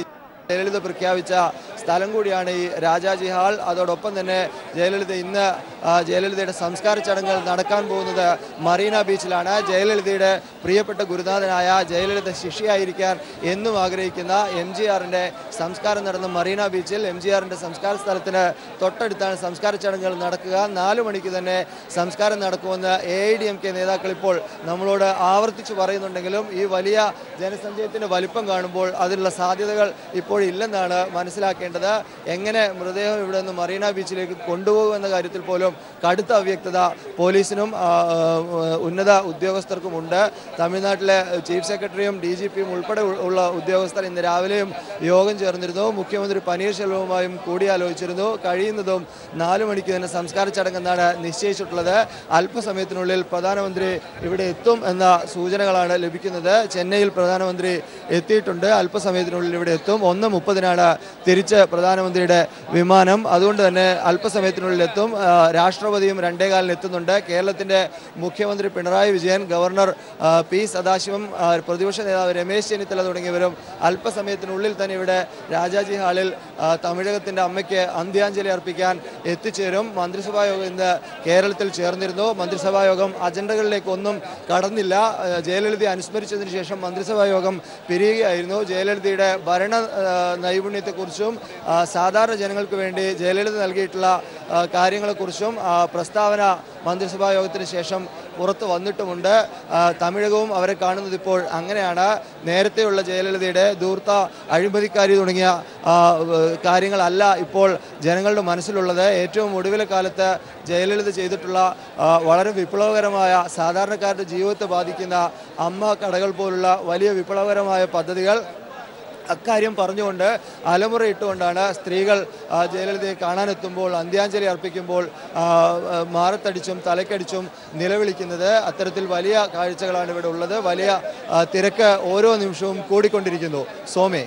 ജയലളിത പ്രഖ്യാപിച്ച സ്ഥലം കൂടിയാണ് ഈ രാജാജി ഹാൾ അതോടൊപ്പം തന്നെ ജയലളിത ഇന്ന് ആ, ജയലളിതയുടെ സംസ്കാര ചടങ്ങുകൾ നടക്കാൻ പോകുന്നത് മറീന ബീച്ചിലാണ് ജയലളിതയുടെ പ്രിയപ്പെട്ട ഗുരുനാഥനായ ജയലളിത ശിഷ്യയായിരിക്കാൻ എന്നും ആഗ്രഹിക്കുന്ന എം ജി ആറിന്റെ സംസ്കാരം നടന്ന മറീന ബീച്ചിൽ എം ജി ആറിന്റെ സംസ്കാര സ്ഥലത്തിന് തൊട്ടടുത്താണ് സംസ്കാര ചടങ്ങുകൾ നടക്കുക നാലു മണിക്ക് തന്നെ സംസ്കാരം നടക്കുമെന്ന് A I D M K നേതാക്കൾ ഇപ്പോൾ നമ്മളോട് ആവർത്തിച്ച് പറയുന്നുണ്ടെങ്കിലും ഈ വലിയ ജനസഞ്ചയത്തിന്റെ വലിപ്പം കാണുമ്പോൾ അതിനുള്ള സാധ്യതകൾ ഇപ്പോഴില്ലെന്നാണ് മനസ്സിലാക്കേണ്ടത് എങ്ങനെ മൃതദേഹം ഇവിടെ നിന്ന് മറീന ബീച്ചിലേക്ക് കൊണ്ടുപോകും എന്ന കാര്യത്തിൽ പോലും കടുത്ത അവ്യക്തത പോലീസിനും ആ, ആ, ഉന്നത ഉദ്യോഗസ്ഥർക്കുമുണ്ട് തമിഴ്നാട്ടിലെ ചീഫ് സെക്രട്ടറിയും ഡി ജി പിയും ഉൾപ്പെടെ ഉ- ഉള്ള ഉദ്യോഗസ്ഥർ ഇന്ന് രാവിലെയും യോഗം ചേർന്നിരുന്നു മുഖ്യമന്ത്രി പനീർശെൽവവുമായും കൂടിയാലോചിച്ചിരുന്നു കഴിയുന്നതും നാലു മണിക്ക് തന്നെ സംസ്കാര ചടങ്ങെന്നാണ് നിശ്ചയിച്ചിട്ടുള്ളത് അല്പസമയത്തിനുള്ളിൽ പ്രധാനമന്ത്രി ഇവിടെ എത്തും എന്ന സൂചനകളാണ് ലഭിക്കുന്നത് ചെന്നൈയിൽ പ്രധാനമന്ത്രി എത്തിയിട്ടുണ്ട് അല്പസമയത്തിനുള്ളിൽ ഇവിടെ എത്തും ഒന്ന് മുപ്പതിനാണ് തിരിച്ച് പ്രധാനമന്ത്രിയുടെ വിമാനം അതുകൊണ്ട് തന്നെ അല്പസമയത്തിനുള്ളിൽ എത്തും ആ, രാഷ്ട്രപതിയും രണ്ടേകാലിന് എത്തുന്നുണ്ട് കേരളത്തിന്റെ മുഖ്യമന്ത്രി പിണറായി വിജയൻ ഗവർണർ ആ, പി സദാശിവം ആ, പ്രതിപക്ഷ നേതാവ് രമേശ് ചെന്നിത്തല തുടങ്ങിയവരും അല്പസമയത്തിനുള്ളിൽ തന്നെ ഇവിടെ രാജാജി ഹാളിൽ ആ, തമിഴകത്തിന്റെ അമ്മയ്ക്ക് അന്ത്യാഞ്ജലി അർപ്പിക്കാൻ എത്തിച്ചേരും മന്ത്രിസഭാ യോഗം ഇന്ന് കേരളത്തിൽ ചേർന്നിരുന്നു മന്ത്രിസഭാ യോഗം അജണ്ടകളിലേക്ക് ഒന്നും കടന്നില്ല ആ, ജയലളിതയെ അനുസ്മരിച്ചതിന് ശേഷം മന്ത്രിസഭാ യോഗം പിരിയുകയായിരുന്നു ജയലളിതയുടെ ഭരണ ആ, നൈപുണ്യത്തെക്കുറിച്ചും ആ, സാധാരണ ജനങ്ങൾക്ക് വേണ്ടി ജയലളിത നൽകിയിട്ടുള്ള ആ, കാര്യങ്ങളെക്കുറിച്ചും ആ, പ്രസ്താവന മന്ത്രിസഭാ യോഗത്തിന് ശേഷം പുറത്ത് വന്നിട്ടുമുണ്ട് ആ, തമിഴകവും അവരെ കാണുന്നത് ഇപ്പോൾ അങ്ങനെയാണ് നേരത്തെയുള്ള ജയലളിതയുടെ ധൂർത്ത അഴിമതിക്കാരി തുടങ്ങിയ ആ, ഏഹ്, കാര്യങ്ങളല്ല ഇപ്പോൾ ജനങ്ങളുടെ മനസ്സിലുള്ളത് ഏറ്റവും ഒടുവിലെ കാലത്ത് ജയലളിത ചെയ്തിട്ടുള്ള ആ, വളരെ വിപ്ലവകരമായ സാധാരണക്കാരുടെ ജീവിതത്തെ ബാധിക്കുന്ന അമ്മ കടകൾ പോലുള്ള വലിയ വിപ്ലവകരമായ പദ്ധതികൾ അക്കാര്യം പറഞ്ഞുകൊണ്ട് അലമുറയിട്ടുകൊണ്ടാണ് സ്ത്രീകൾ ആ, ജയലളിതയെ കാണാനെത്തുമ്പോൾ അന്ത്യാഞ്ജലി അർപ്പിക്കുമ്പോൾ ആ, ആ, മാറത്തടിച്ചും തലക്കടിച്ചും നിലവിളിക്കുന്നത് അത്തരത്തിൽ വലിയ കാഴ്ചകളാണ് ഇവിടെ ഉള്ളത് വലിയ ആ, തിരക്ക് ഓരോ നിമിഷവും കൂടിക്കൊണ്ടിരിക്കുന്നു സോമേ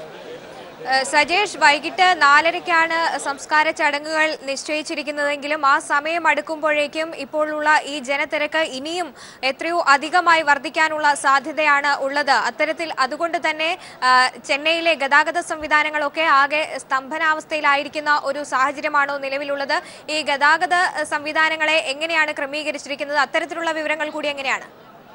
ഏഹ് സജേഷ് വൈകിട്ട് നാലരയ്ക്കാണ് സംസ്കാര ചടങ്ങുകൾ നിശ്ചയിച്ചിരിക്കുന്നതെങ്കിലും ആ സമയം അടുക്കുമ്പോഴേക്കും ഇപ്പോഴുള്ള ഈ ജനത്തിരക്ക് ഇനിയും എത്രയോ അധികമായി വർദ്ധിക്കാനുള്ള സാധ്യതയാണ് ഉള്ളത് അത്തരത്തിൽ അതുകൊണ്ട് തന്നെ ആ, ചെന്നൈയിലെ ഗതാഗത സംവിധാനങ്ങളൊക്കെ ആകെ സ്തംഭനാവസ്ഥയിലായിരിക്കുന്ന ഒരു സാഹചര്യമാണോ നിലവിലുള്ളത് ഈ ഗതാഗത സംവിധാനങ്ങളെ എങ്ങനെയാണ് ക്രമീകരിച്ചിരിക്കുന്നത് അത്തരത്തിലുള്ള വിവരങ്ങൾ കൂടി എങ്ങനെയാണ്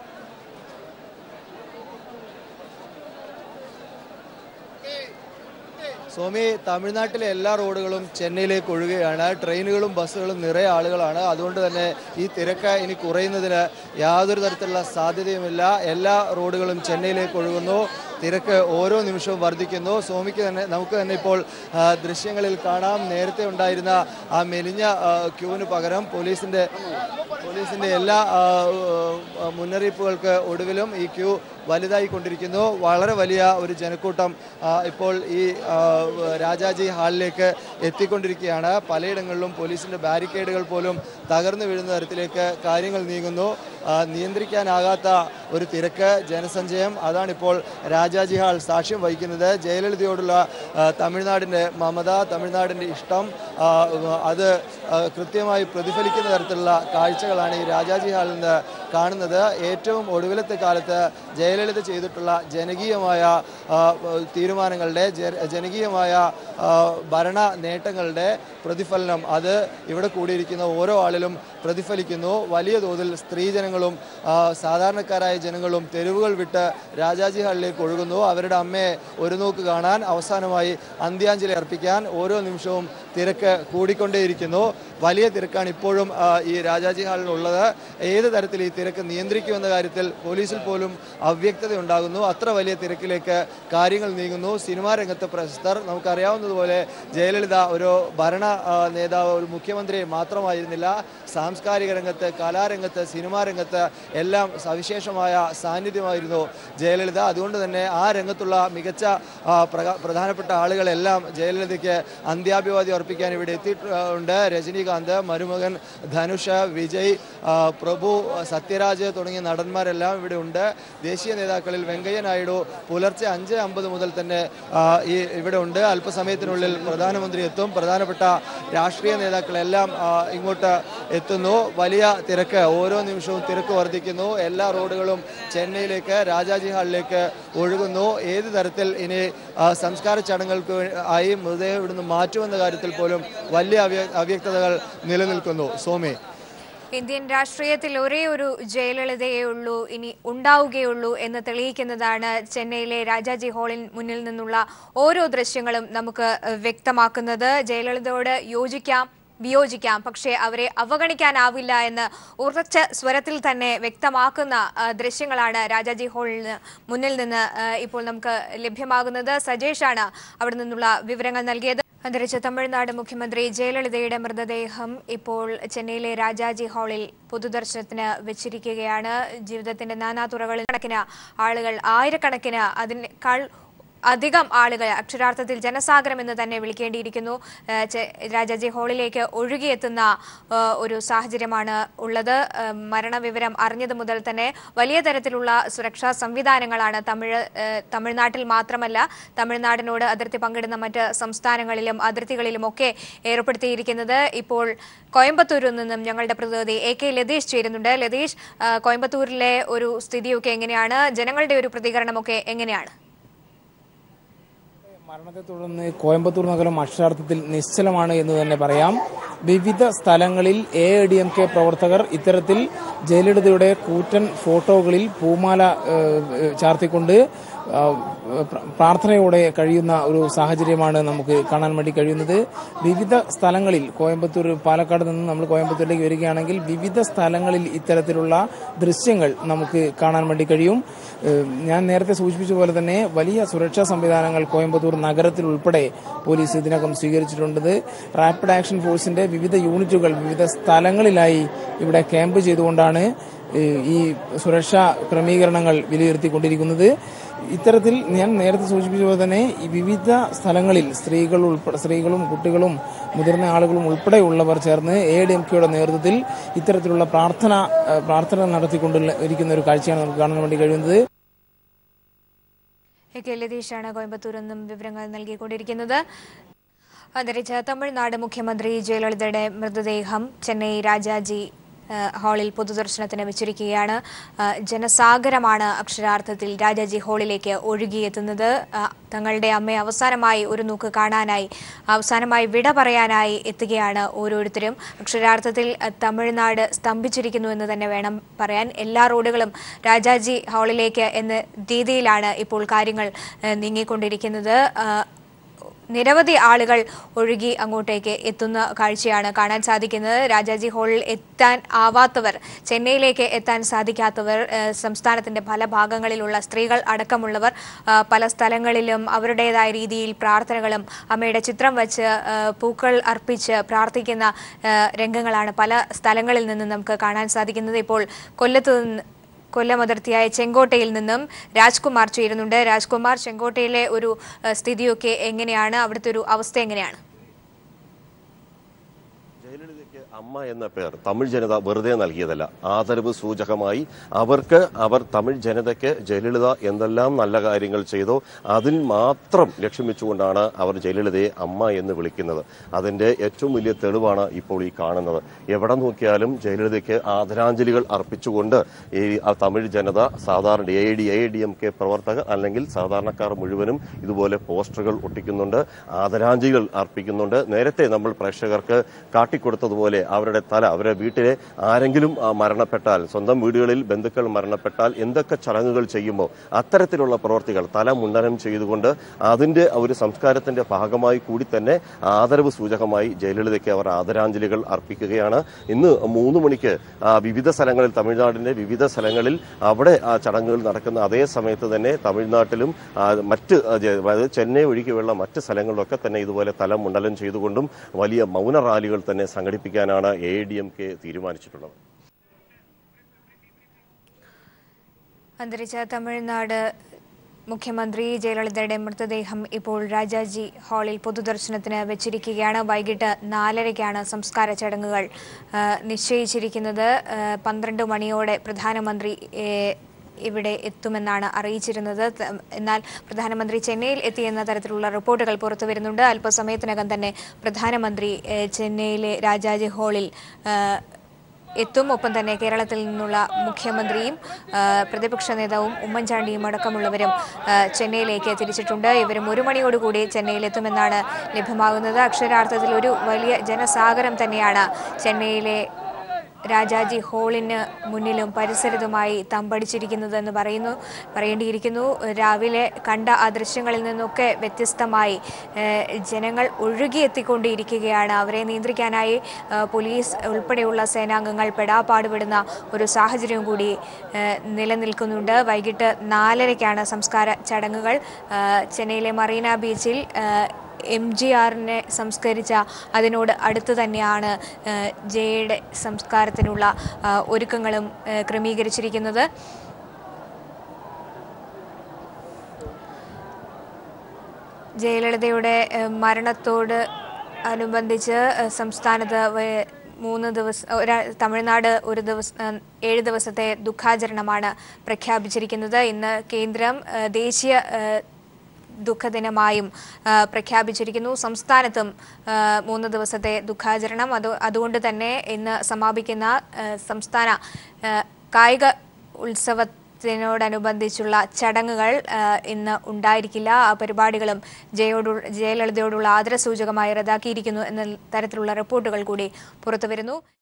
സ്വാമി തമിഴ്നാട്ടിലെ എല്ലാ റോഡുകളും ചെന്നൈയിലേക്ക് ഒഴുകുകയാണ് ട്രെയിനുകളും ബസ്സുകളും നിറയെ ആളുകളാണ് അതുകൊണ്ട് തന്നെ ഈ തിരക്ക് ഇനി കുറയുന്നതിന് യാതൊരു തരത്തിലുള്ള സാധ്യതയുമില്ല എല്ലാ റോഡുകളും ചെന്നൈയിലേക്ക് ഒഴുകുന്നു തിരക്ക് ഓരോ നിമിഷവും വർദ്ധിക്കുന്നു സ്വാമിക്ക് തന്നെ നമുക്ക് തന്നെ ഇപ്പോൾ ആ, ദൃശ്യങ്ങളിൽ കാണാം നേരത്തെ ഉണ്ടായിരുന്ന ആ മെലിഞ്ഞ ആ, ക്യൂവിന് പകരം പോലീസിന്റെ പോലീസിന്റെ എല്ലാ ആ, ആ, മുന്നറിയിപ്പുകൾക്ക് ഒടുവിലും ഈ ക്യൂ വലുതായിക്കൊണ്ടിരിക്കുന്നു വളരെ വലിയ ഒരു ജനക്കൂട്ടം ആ, ഇപ്പോൾ ഈ ആ, രാജാജി ഹാളിലേക്ക് എത്തിക്കൊണ്ടിരിക്കുകയാണ് പലയിടങ്ങളിലും പോലീസിന്റെ ബാരിക്കേഡുകൾ പോലും തകർന്നു വീഴുന്ന തരത്തിലേക്ക് കാര്യങ്ങൾ നീങ്ങുന്നു ആ, നിയന്ത്രിക്കാനാകാത്ത ഒരു തിരക്ക് ജനസഞ്ചയം അതാണിപ്പോൾ രാജാജി ഹാൾ സാക്ഷ്യം വഹിക്കുന്നത് ജയലളിതയോടുള്ള ആ, തമിഴ്നാടിൻ്റെ മമത തമിഴ്നാടിൻ്റെ ഇഷ്ടം ആ, അത് ആ, കൃത്യമായി പ്രതിഫലിക്കുന്ന തരത്തിലുള്ള കാഴ്ചകളാണ് ഈ രാജാജി ഹാളിൽ നിന്ന് കാണുന്നത് ഏറ്റവും ഒടുവിലത്തെ കാലത്ത് ജയലളിത ചെയ്തിട്ടുള്ള ജനകീയമായ ആ, തീരുമാനങ്ങളുടെ ജ- ജനകീയമായ ആ, ഭരണ നേട്ടങ്ങളുടെ പ്രതിഫലനം അത് ഇവിടെ കൂടിയിരിക്കുന്ന ഓരോ ആളിലും പ്രതിഫലിക്കുന്നു വലിയ തോതിൽ സ്ത്രീജനങ്ങളും ആ, സാധാരണക്കാരായ ജനങ്ങളും തെരുവുകൾ വിട്ട് രാജാജി ഹാളിലേക്ക് ഒഴുകുന്നു അവരുടെ അമ്മയെ ഒരു നോക്ക് കാണാൻ അവസാനമായി അന്ത്യാഞ്ജലി അർപ്പിക്കാൻ ഓരോ നിമിഷവും തിരക്ക് കൂടിക്കൊണ്ടേയിരിക്കുന്നു വലിയ തിരക്കാണ് ഇപ്പോഴും ആ, ഈ രാജാജി ഹാളിൽ ഉള്ളത് ഏത് തരത്തിൽ ഈ തിരക്ക് നിയന്ത്രിക്കുമെന്ന കാര്യത്തിൽ പോലീസിൽ പോലും അവ്യക്തത ഉണ്ടാകുന്നു അത്ര വലിയ തിരക്കിലേക്ക് കാര്യങ്ങൾ നീങ്ങുന്നു സിനിമാ രംഗത്തെ പ്രശസ്തർ നമുക്കറിയാവുന്നതുപോലെ ജയലളിത ഒരു ഭരണ ആ, നേതാവ് ഒരു മുഖ്യമന്ത്രി മാത്രമായിരുന്നില്ല സാംസ്കാരിക രംഗത്ത് കലാരംഗത്ത് സിനിമാ രംഗത്ത് എല്ലാം സവിശേഷമായ സാന്നിധ്യമായിരുന്നു ജയലളിത അതുകൊണ്ട് തന്നെ ആ രംഗത്തുള്ള മികച്ച ആ, പ്രക- പ്രധാനപ്പെട്ട ആളുകളെല്ലാം ജയലളിതയ്ക്ക് അന്ത്യാഭിവാദ്യം അർപ്പിക്കാൻ ഇവിടെ എത്തിയിട്ടുണ്ട് രജനീകാന്ത് രജനീകാന്ത് മരുമകൻ ധനുഷ വിജയ് ആ, പ്രഭു സത്യരാജ് തുടങ്ങിയ നടന്മാരെല്ലാം ഇവിടെ ഉണ്ട് ദേശീയ നേതാക്കളിൽ വെങ്കയ്യ നായിഡു പുലർച്ചെ അഞ്ച് അമ്പത് മുതൽ തന്നെ ആ, ഈ ഇവിടെ ഉണ്ട് അല്പസമയത്തിനുള്ളിൽ പ്രധാനമന്ത്രി എത്തും പ്രധാനപ്പെട്ട രാഷ്ട്രീയ നേതാക്കളെല്ലാം ആ, ഇങ്ങോട്ട് എത്തുന്നു വലിയ തിരക്ക് ഓരോ നിമിഷവും തിരക്ക് വർദ്ധിക്കുന്നു എല്ലാ റോഡുകളും ചെന്നൈയിലേക്ക് രാജാജി ഹാളിലേക്ക് ഒഴുകുന്നു ഏത് തരത്തിൽ ഇനി ആ, സംസ്കാര ചടങ്ങുകൾക്ക് വേ- ആയി മൃതദേഹം ഇവിടുന്ന് മാറ്റുമെന്ന കാര്യത്തിൽ പോലും വലിയ അവ്യ- അവ്യക്തതകൾ നിലനിൽക്കുന്നു സോമി ഇന്ത്യൻ രാഷ്ട്രീയത്തിൽ ഒരേ ഒരു ജയലളിതയേ ഉള്ളൂ ഇനി ഉണ്ടാവുകയുള്ളൂ എന്ന് തെളിയിക്കുന്നതാണ് ചെന്നൈയിലെ രാജാജി ഹാളിന് മുന്നിൽ നിന്നുള്ള ഓരോ ദൃശ്യങ്ങളും നമുക്ക് ഏഹ്, വ്യക്തമാക്കുന്നത് ജയലളിതയോട് യോജിക്കാം വിയോജിക്കാം പക്ഷേ അവരെ അവഗണിക്കാനാവില്ല എന്ന് ഉറച്ച സ്വരത്തിൽ തന്നെ വ്യക്തമാക്കുന്ന ആ, ദൃശ്യങ്ങളാണ് രാജാജി ഹാളിന് മുന്നിൽ നിന്ന് ആ, ഇപ്പോൾ നമുക്ക് ലഭ്യമാകുന്നത് സജേഷാണ് അവിടെ നിന്നുള്ള വിവരങ്ങൾ നൽകിയത് അന്തരിച്ച തമിഴ്നാട് മുഖ്യമന്ത്രി ജയലളിതയുടെ മൃതദേഹം ഇപ്പോൾ ചെന്നൈയിലെ രാജാജി ഹാളിൽ പൊതുദർശനത്തിന് വെച്ചിരിക്കുകയാണ് ജീവിതത്തിന്റെ നാനാതുറകളിൽ കണക്കിന് ആളുകൾ ആയിരക്കണക്കിന് അതിനേക്കാൾ അധികം ആളുകൾ അക്ഷരാർത്ഥത്തിൽ ജനസാഗരം എന്ന് തന്നെ വിളിക്കേണ്ടിയിരിക്കുന്നു ഏഹ് ചെ- രാജാജി ഹാളിലേക്ക് ഒഴുകിയെത്തുന്ന ഏഹ് ഒരു സാഹചര്യമാണ് ഉള്ളത് ഏഹ് മരണവിവരം അറിഞ്ഞത് മുതൽ തന്നെ വലിയ തരത്തിലുള്ള സുരക്ഷാ സംവിധാനങ്ങളാണ് തമിഴ് ഏഹ് തമിഴ്നാട്ടിൽ മാത്രമല്ല തമിഴ്നാടിനോട് അതിർത്തി പങ്കിടുന്ന മറ്റ് സംസ്ഥാനങ്ങളിലും അതിർത്തികളിലുമൊക്കെ ഏർപ്പെടുത്തിയിരിക്കുന്നത് ഇപ്പോൾ കോയമ്പത്തൂരിൽ നിന്നും ഞങ്ങളുടെ പ്രതിനിധി എ കെ ലതീഷ് ചേരുന്നുണ്ട് ലതീഷ് ഏഹ് കോയമ്പത്തൂരിലെ ഒരു സ്ഥിതിയൊക്കെ എങ്ങനെയാണ് ജനങ്ങളുടെ ഒരു പ്രതികരണമൊക്കെ എങ്ങനെയാണ് മരണത്തെ തുടർന്ന് കോയമ്പത്തൂർ നഗരം അക്ഷരാർത്ഥത്തിൽ നിശ്ചലമാണ് എന്ന് തന്നെ പറയാം വിവിധ സ്ഥലങ്ങളിൽ എ ഡി എം കെ പ്രവർത്തകർ ഇത്തരത്തിൽ ജയലളിതയുടെ കൂറ്റൻ ഫോട്ടോകളിൽ പൂമാല ഏഹ്, ഏഹ്, ചാർത്തിക്കൊണ്ട് ആ, പ്ര- പ്രാർത്ഥനയോടെ കഴിയുന്ന ഒരു സാഹചര്യമാണ് നമുക്ക് കാണാൻ വേണ്ടി കഴിയുന്നത് വിവിധ സ്ഥലങ്ങളിൽ കോയമ്പത്തൂർ പാലക്കാട് നിന്ന് നമ്മൾ കോയമ്പത്തൂരിലേക്ക് വരികയാണെങ്കിൽ വിവിധ സ്ഥലങ്ങളിൽ ഇത്തരത്തിലുള്ള ദൃശ്യങ്ങൾ നമുക്ക് കാണാൻ വേണ്ടി കഴിയും ഏഹ് ഞാൻ നേരത്തെ സൂചിപ്പിച്ച പോലെ തന്നെ വലിയ സുരക്ഷാ സംവിധാനങ്ങൾ കോയമ്പത്തൂർ നഗരത്തിൽ ഉൾപ്പെടെ പോലീസ് ഇതിനകം സ്വീകരിച്ചിട്ടുണ്ട് റാപ്പിഡ് ആക്ഷൻ ഫോഴ്സിന്റെ വിവിധ യൂണിറ്റുകൾ വിവിധ സ്ഥലങ്ങളിലായി ഇവിടെ ക്യാമ്പ് ചെയ്തുകൊണ്ടാണ് ഏഹ് ഈ സുരക്ഷാ ക്രമീകരണങ്ങൾ വിലയിരുത്തിക്കൊണ്ടിരിക്കുന്നത് ഇത്തരത്തിൽ ഞാൻ നേരത്തെ സൂചിപ്പിച്ച പോലെ തന്നെ ഈ വിവിധ സ്ഥലങ്ങളിൽ സ്ത്രീകൾ ഉൾപ്പെടെ സ്ത്രീകളും കുട്ടികളും മുതിർന്ന ആളുകളും ഉൾപ്പെടെയുള്ളവർ ചേർന്ന് എ ഡി എം കെയുടെ നേതൃത്വത്തിൽ ഇത്തരത്തിലുള്ള പ്രാർത്ഥന ഏഹ് പ്രാർത്ഥന നടത്തിക്കൊണ്ട് ഇരിക്കുന്ന ഒരു കാഴ്ചയാണ് നമുക്ക് കാണാൻ വേണ്ടി കഴിയുന്നത് എ കെ ലതീഷാണ് കോയമ്പത്തൂരിൽ നിന്നും വിവരങ്ങൾ നൽകിക്കൊണ്ടിരിക്കുന്നത് അന്തരിച്ച തമിഴ്നാട് മുഖ്യമന്ത്രി ജയലളിതയുടെ മൃതദേഹം ചെന്നൈ രാജാജി ആ, ഹാളിൽ പൊതുദർശനത്തിന് വെച്ചിരിക്കുകയാണ് ആ, ജനസാഗരമാണ് അക്ഷരാർത്ഥത്തിൽ രാജാജി ഹാളിലേക്ക് ഒഴുകിയെത്തുന്നത് ആ, തങ്ങളുടെ അമ്മയെ അവസാനമായി ഒരു നോക്ക് കാണാനായി അവസാനമായി വിട പറയാനായി എത്തുകയാണ് ഓരോരുത്തരും അക്ഷരാർത്ഥത്തിൽ ആ, തമിഴ്നാട് സ്തംഭിച്ചിരിക്കുന്നു എന്ന് തന്നെ വേണം പറയാൻ എല്ലാ റോഡുകളും രാജാജി ഹാളിലേക്ക് എന്ന രീതിയിലാണ് ഇപ്പോൾ കാര്യങ്ങൾ ആ, നീങ്ങിക്കൊണ്ടിരിക്കുന്നത് ആ, നിരവധി ആളുകൾ ഒഴുകി അങ്ങോട്ടേക്ക് എത്തുന്ന കാഴ്ചയാണ് കാണാൻ സാധിക്കുന്നത് രാജാജി ഹാളിൽ എത്താൻ ആവാത്തവർ ചെന്നൈയിലേക്ക് എത്താൻ സാധിക്കാത്തവർ ഏഹ്, സംസ്ഥാനത്തിന്റെ പല ഭാഗങ്ങളിലുള്ള സ്ത്രീകൾ അടക്കമുള്ളവർ ആ, പല സ്ഥലങ്ങളിലും അവരുടേതായ രീതിയിൽ പ്രാർത്ഥനകളും അമ്മയുടെ ചിത്രം വച്ച് ഏഹ്, പൂക്കൾ അർപ്പിച്ച് പ്രാർത്ഥിക്കുന്ന ഏഹ്, രംഗങ്ങളാണ് പല സ്ഥലങ്ങളിൽ നിന്ന് നമുക്ക് കാണാൻ സാധിക്കുന്നത് ഇപ്പോൾ കൊല്ലത്ത് നിന്ന് കൊല്ലം അതിർത്തിയായ ചെങ്കോട്ടയിൽ നിന്നും രാജ്കുമാർ ചേരുന്നുണ്ട് രാജ്കുമാർ ചെങ്കോട്ടയിലെ ഒരു ഏഹ്, സ്ഥിതിയൊക്കെ എങ്ങനെയാണ് അവിടുത്തെ ഒരു അവസ്ഥ എങ്ങനെയാണ് ജയലളിതയ്ക്ക് അമ്മ എന്ന പേർ തമിഴ് ജനത വെറുതെ നൽകിയതല്ല ആദരവ് സൂചകമായി അവർക്ക് അവർ തമിഴ് ജനതയ്ക്ക് ജയലളിത എന്തെല്ലാം നല്ല കാര്യങ്ങൾ ചെയ്തോ അതിൽ മാത്രം ലക്ഷ്യം വെച്ചുകൊണ്ടാണ് അവർ ജയലളിതയെ അമ്മ എന്ന് വിളിക്കുന്നത് അതിന്റെ ഏറ്റവും വലിയ തെളിവാണ് ഇപ്പോൾ ഈ കാണുന്നത് എവിടെ നോക്കിയാലും ജയലളിതയ്ക്ക് ആദരാഞ്ജലികൾ അർപ്പിച്ചുകൊണ്ട് ഈ ആ തമിഴ് ജനത സാധാരണ A D A D M K പ്രവർത്തകർ അല്ലെങ്കിൽ സാധാരണക്കാർ മുഴുവനും ഇതുപോലെ പോസ്റ്ററുകൾ ഒട്ടിക്കുന്നുണ്ട് ആദരാഞ്ജലികൾ അർപ്പിക്കുന്നുണ്ട് നേരത്തെ നമ്മൾ പ്രേക്ഷകർക്ക് കാട്ടിക്കൊടുത്തതുപോലെ അവരുടെ തല അവരുടെ വീട്ടിലെ ആരെങ്കിലും ആ, മരണപ്പെട്ടാൽ സ്വന്തം വീടുകളിൽ ബന്ധുക്കൾ മരണപ്പെട്ടാൽ എന്തൊക്കെ ചടങ്ങുകൾ ചെയ്യുമ്പോൾ അത്തരത്തിലുള്ള പ്രവർത്തികൾ തല മുണ്ടനം ചെയ്തുകൊണ്ട് അതിന്റെ ഒരു സംസ്കാരത്തിന്റെ ഭാഗമായി കൂടി തന്നെ ആദരവ് സൂചകമായി ജയലളിതയ്ക്ക് അവർ ആദരാഞ്ജലികൾ അർപ്പിക്കുകയാണ് ഇന്ന് മൂന്ന് മണിക്ക് ആ, വിവിധ സ്ഥലങ്ങളിൽ തമിഴ്നാടിന്റെ വിവിധ സ്ഥലങ്ങളിൽ അവിടെ ആ ചടങ്ങുകൾ നടക്കുന്ന അതേ സമയത്ത് തന്നെ തമിഴ്നാട്ടിലും ആ, മറ്റ് ആ, ജ- അതായത് ചെന്നൈ ഒഴികെയുള്ള മറ്റ് സ്ഥലങ്ങളിലൊക്കെ തന്നെ ഇതുപോലെ തലം മുണ്ടനം ചെയ്തുകൊണ്ടും വലിയ മൗന റാലികൾ തന്നെ സംഘടിപ്പിക്കാനാണ് എ ഡി എം കെ തീരുമാനിച്ചിട്ടുള്ളത് അന്തരിച്ച തമിഴ്നാട് മുഖ്യമന്ത്രി ജയലളിതയുടെ മൃതദേഹം ഇപ്പോൾ രാജാജി ഹാളിൽ പൊതുദർശനത്തിന് വെച്ചിരിക്കുകയാണ് വൈകിട്ട് നാലരയ്ക്കാണ് സംസ്കാര ചടങ്ങുകൾ ആ, നിശ്ചയിച്ചിരിക്കുന്നത് ആ, പന്ത്രണ്ട് മണിയോടെ പ്രധാനമന്ത്രി ഏ, ഇവിടെ എത്തുമെന്നാണ് അറിയിച്ചിരുന്നത് ത- എന്നാൽ പ്രധാനമന്ത്രി ചെന്നൈയിൽ എത്തിയെന്ന തരത്തിലുള്ള റിപ്പോർട്ടുകൾ പുറത്തു വരുന്നുണ്ട് അല്പസമയത്തിനകം തന്നെ പ്രധാനമന്ത്രി ഏ, ചെന്നൈയിലെ രാജാജി ഹാളിൽ ആ, എത്തും ഒപ്പം തന്നെ കേരളത്തിൽ നിന്നുള്ള മുഖ്യമന്ത്രിയും ആ, പ്രതിപക്ഷ നേതാവും ഉമ്മൻചാണ്ടിയും അടക്കമുള്ളവരും ആ, ചെന്നൈയിലേക്ക് തിരിച്ചിട്ടുണ്ട് ഇവരും ഒരു മണിയോടുകൂടി ചെന്നൈയിലെത്തുമെന്നാണ് ലഭ്യമാകുന്നത് അക്ഷരാർത്ഥത്തിൽ ഒരു വലിയ ജനസാഗരം തന്നെയാണ് ചെന്നൈയിലെ രാജാജി ഹാളിന് മുന്നിലും പരിസരത്തുമായി തമ്പടിച്ചിരിക്കുന്നതെന്ന് പറയുന്നു പറയേണ്ടിയിരിക്കുന്നു രാവിലെ കണ്ട ആ ദൃശ്യങ്ങളിൽ നിന്നൊക്കെ വ്യത്യസ്തമായി ഏഹ്, ജനങ്ങൾ ഒഴുകിയെത്തിക്കൊണ്ടിരിക്കുകയാണ് അവരെ നിയന്ത്രിക്കാനായി ഏഹ്, പോലീസ് ഉൾപ്പെടെയുള്ള സേനാംഗങ്ങൾ പെടാപ്പാടുപെടുന്ന ഒരു സാഹചര്യം കൂടി ഏഹ്, നിലനിൽക്കുന്നുണ്ട് വൈകിട്ട് നാലരയ്ക്കാണ് സംസ്കാര ചടങ്ങുകൾ ഏഹ്, ചെന്നൈയിലെ മറീന ബീച്ചിൽ ഏഹ്, എം ജി ആറിനെ സംസ്കരിച്ച അതിനോട് അടുത്ത് തന്നെയാണ് ഏഹ്, ജയയുടെ സംസ്കാരത്തിനുള്ള ആ, ഒരുക്കങ്ങളും ഏഹ്, ക്രമീകരിച്ചിരിക്കുന്നത് ജയലളിതയുടെ ഏഹ്, മരണത്തോട് അനുബന്ധിച്ച് ഏഹ്, സംസ്ഥാനത്ത് വേ- മൂന്ന് ദിവസം ഒരാ തമിഴ്നാട് ഒരു ദിവസം ഏഹ്, ഏഴ് ദിവസത്തെ ദുഃഖാചരണമാണ് പ്രഖ്യാപിച്ചിരിക്കുന്നത് ഇന്ന് കേന്ദ്രം ഏഹ്, ദേശീയ ഏഹ്, ദുഃഖദിനമായും ആ, പ്രഖ്യാപിച്ചിരിക്കുന്നു സംസ്ഥാനത്തും ആ, മൂന്ന് ദിവസത്തെ ദുഃഖാചരണം അത് അതുകൊണ്ട് തന്നെ ഇന്ന് സമാപിക്കുന്ന ആ, സംസ്ഥാന ആ, കായിക ഉത്സവത്തിനോടനുബന്ധിച്ചുള്ള ചടങ്ങുകൾ ആ, ഇന്ന് ഉണ്ടായിരിക്കില്ല ആ പരിപാടികളും ജയോടു ജയലളിതയോടുള്ള ആദരസൂചകമായി റദ്ദാക്കിയിരിക്കുന്നു എന്ന തരത്തിലുള്ള റിപ്പോർട്ടുകൾ കൂടി പുറത്തുവരുന്നു